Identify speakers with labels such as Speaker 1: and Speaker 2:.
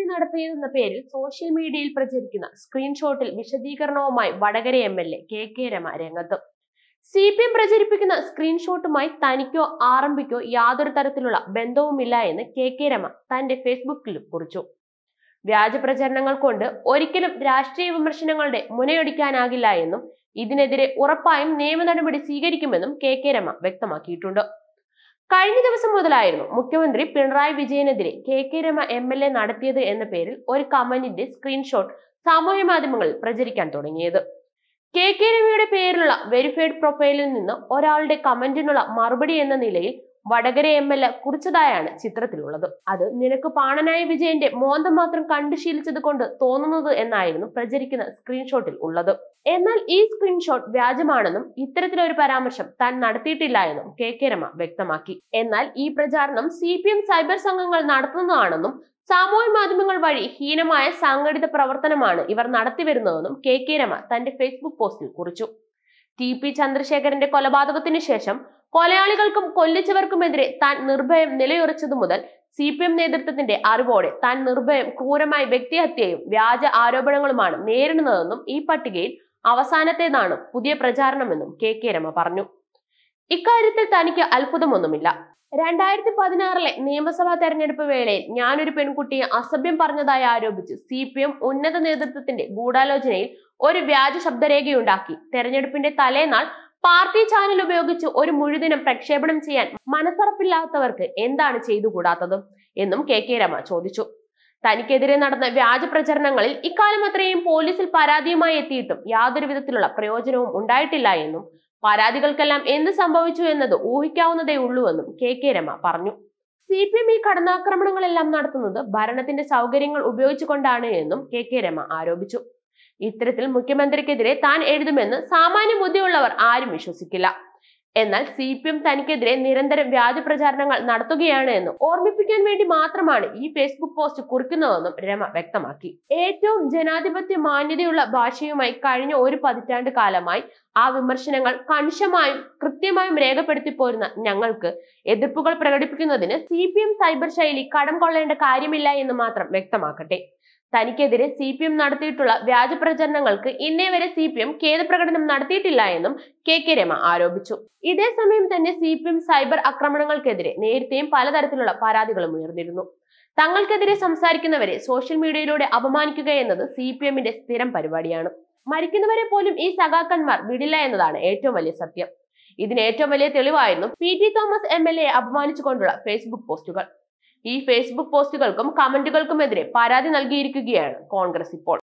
Speaker 1: നടത്തിയതെന്ന പേരിൽ സോഷ്യൽ മീഡിയയിൽ പ്രചരിക്കുന്ന സ്ക്രീൻഷോട്ടിൽ വിശദീകരണവുമായി Vadakara M L A K K Rema രംഗത്ത് സി പി എം പ്രചരിപ്പിക്കുന്ന സ്ക്രീൻഷോട്ടുമായി തനിക്കോ ആർ എം പിക്കോ യാതൊരു തരത്തിലുള്ള ബന്ധവുമില്ല എന്ന് കെ കെ രമ തന്റെ ഫേസ്ബുക്കിലും കുറിച്ചു വ്യാജ പ്രചരണങ്ങൾ കൊണ്ട് ഒരിക്കലും രാഷ്ട്രീയ വിമർശനങ്ങളുടെ മുനയൊടിക്കാനാകില്ല എന്നും ഇതിനെതിരെ ഉറപ്പായും നിയമ നടപടി സ്വീകരിക്കുമെന്നും കെ കെ രമ വ്യക്തമാക്കിയിട്ടുണ്ട് കഴിഞ്ഞ ദിവസം മുതലായിരുന്നു മുഖ്യമന്ത്രി പിണറായി വിജയനെതിരെ K K Rama M L A നടത്തിയത് എന്ന പേരിൽ ഒരു കമന്റിന്റെ സ്ക്രീൻഷോട്ട് സാമൂഹ്യ മാധ്യമങ്ങളിൽ പ്രചരിക്കാൻ തുടങ്ങിയത് കെ കെ രമയുടെ പേരിലുള്ള വെരിഫൈഡ് പ്രൊഫൈലിൽ നിന്ന് ഒരാളുടെ കമന്റിനുള്ള മറുപടി എന്ന നിലയിൽ വടകര എം എൽ എ കുറിച്ചതായാണ് ചിത്രത്തിലുള്ളത് അത് നിനക്ക് പാണനായ വിജയന്റെ മോന്തം മാത്രം കണ്ടു ശീലിച്ചത് കൊണ്ട് തോന്നുന്നത് എന്നായിരുന്നു പ്രചരിക്കുന്ന സ്ക്രീൻഷോട്ടിൽ ഉള്ളത് എന്നാൽ ഈ സ്ക്രീൻഷോട്ട് വ്യാജമാണെന്നും ഇത്തരത്തിലൊരു പരാമർശം താൻ നടത്തിയിട്ടില്ല എന്നും കെ കെ രമ വ്യക്തമാക്കി എന്നാൽ ഈ പ്രചാരണം സി പി എം സൈബർ സംഘങ്ങൾ നടത്തുന്നതാണെന്നും സാമൂഹ്യ മാധ്യമങ്ങൾ വഴി ഹീനമായ സംഘടിത പ്രവർത്തനമാണ് ഇവർ നടത്തിവരുന്നതെന്നും കെ കെ രമ തന്റെ ഫേസ്ബുക്ക് പോസ്റ്റിൽ കുറിച്ചു ടി പി ചന്ദ്രശേഖരന്റെ കൊലപാതകത്തിന് ശേഷം കൊലയാളികൾക്കും കൊല്ലിച്ചവർക്കുമെതിരെ താൻ നിർഭയം നിലയുറച്ചതു മുതൽ സി പി എം നേതൃത്വത്തിന്റെ അറിവോടെ താൻ നിർഭയം ക്രൂരമായ വ്യക്തിഹത്യയും വ്യാജ ആരോപണങ്ങളുമാണ് നേരിടുന്നതെന്നും ഈ പട്ടികയിൽ അവസാനത്തേതാണ് പുതിയ പ്രചാരണമെന്നും കെ കെ രമ പറഞ്ഞു ഇക്കാര്യത്തിൽ തനിക്ക് അത്ഭുതമൊന്നുമില്ല രണ്ടായിരത്തി പതിനാറിലെ നിയമസഭാ തെരഞ്ഞെടുപ്പ് വേളയിൽ ഞാനൊരു പെൺകുട്ടിയെ അസഭ്യം പറഞ്ഞതായി ആരോപിച്ച് സി പി എം ഉന്നത നേതൃത്വത്തിന്റെ ഗൂഢാലോചനയിൽ ഒരു വ്യാജ ശബ്ദരേഖയുണ്ടാക്കി തെരഞ്ഞെടുപ്പിന്റെ തലേനാൾ പാർട്ടി ചാനൽ ഉപയോഗിച്ച് ഒരു മുഴുദിനം പ്രക്ഷേപണം ചെയ്യാൻ മനസ്സറപ്പില്ലാത്തവർക്ക് എന്താണ് ചെയ്തുകൂടാത്തത് എന്നും കെ കെ രമ ചോദിച്ചു തനിക്കെതിരെ നടന്ന വ്യാജ പ്രചരണങ്ങളിൽ ഇക്കാലം അത്രയും പോലീസിൽ പരാതിയുമായി എത്തിയിട്ടും യാതൊരു വിധത്തിലുള്ള പ്രയോജനവും ഉണ്ടായിട്ടില്ല എന്നും പരാതികൾക്കെല്ലാം എന്ത് സംഭവിച്ചു എന്നത് ഊഹിക്കാവുന്നതേ ഉള്ളൂവെന്നും കെ കെ രമ പറഞ്ഞു സി പി എം ഈ കടന്നാക്രമണങ്ങളെല്ലാം നടത്തുന്നത് ഭരണത്തിന്റെ സൗകര്യങ്ങൾ ഉപയോഗിച്ചുകൊണ്ടാണ് എന്നും കെ കെ രമ ആരോപിച്ചു ഇത്തരത്തിൽ മുഖ്യമന്ത്രിക്കെതിരെ താൻ എഴുതുമെന്ന് സാമാന്യ ബുദ്ധിയുള്ളവർ ആരും വിശ്വസിക്കില്ല എന്നാൽ സി പി എം തനിക്കെതിരെ നിരന്തരം വ്യാജ പ്രചാരണങ്ങൾ നടത്തുകയാണ് എന്ന് ഓർമ്മിപ്പിക്കാൻ വേണ്ടി മാത്രമാണ് ഈ ഫേസ്ബുക്ക് പോസ്റ്റ് കുറിക്കുന്നതെന്നും രമ വ്യക്തമാക്കി ഏറ്റവും ജനാധിപത്യ മാന്യതയുള്ള ഭാഷയുമായി കഴിഞ്ഞ ഒരു പതിറ്റാണ്ട് കാലമായി ആ വിമർശനങ്ങൾ കണിശമായും കൃത്യമായും രേഖപ്പെടുത്തി പോരുന്ന ഞങ്ങൾക്ക് എതിർപ്പുകൾ പ്രകടിപ്പിക്കുന്നതിന് സി പി എം സൈബർ ശൈലി കടം കൊള്ളേണ്ട കാര്യമില്ല എന്ന് മാത്രം വ്യക്തമാക്കട്ടെ തനിക്കെതിരെ സി പി എം നടത്തിയിട്ടുള്ള വ്യാജ പ്രചരണങ്ങൾക്ക് ഇന്നേ വരെ സി പി എം ഖേദപ്രകടനം നടത്തിയിട്ടില്ല എന്നും കെ കെ രമ ആരോപിച്ചു ഇതേസമയം തന്നെ സി പി എം സൈബർ ആക്രമണങ്ങൾക്കെതിരെ നേരത്തെയും പലതരത്തിലുള്ള പരാതികളും ഉയർന്നിരുന്നു തങ്ങൾക്കെതിരെ സംസാരിക്കുന്നവരെ സോഷ്യൽ മീഡിയയിലൂടെ അപമാനിക്കുക എന്നത് സി പി എമ്മിന്റെ സ്ഥിരം പരിപാടിയാണ് മരിക്കുന്നവരെ പോലും ഈ സഖാക്കന്മാർ വിടില്ല എന്നതാണ് ഏറ്റവും വലിയ സത്യം ഇതിന് ഏറ്റവും വലിയ തെളിവായിരുന്നു P T Thomas M L A അപമാനിച്ചുകൊണ്ടുള്ള ഫേസ്ബുക്ക് പോസ്റ്റുകൾ ഈ ഫേസ്ബുക്ക് പോസ്റ്റുകൾക്കും കമന്റുകൾക്കുമെതിരെ പരാതി നൽകിയിരിക്കുകയാണ് കോൺഗ്രസ് ഇപ്പോൾ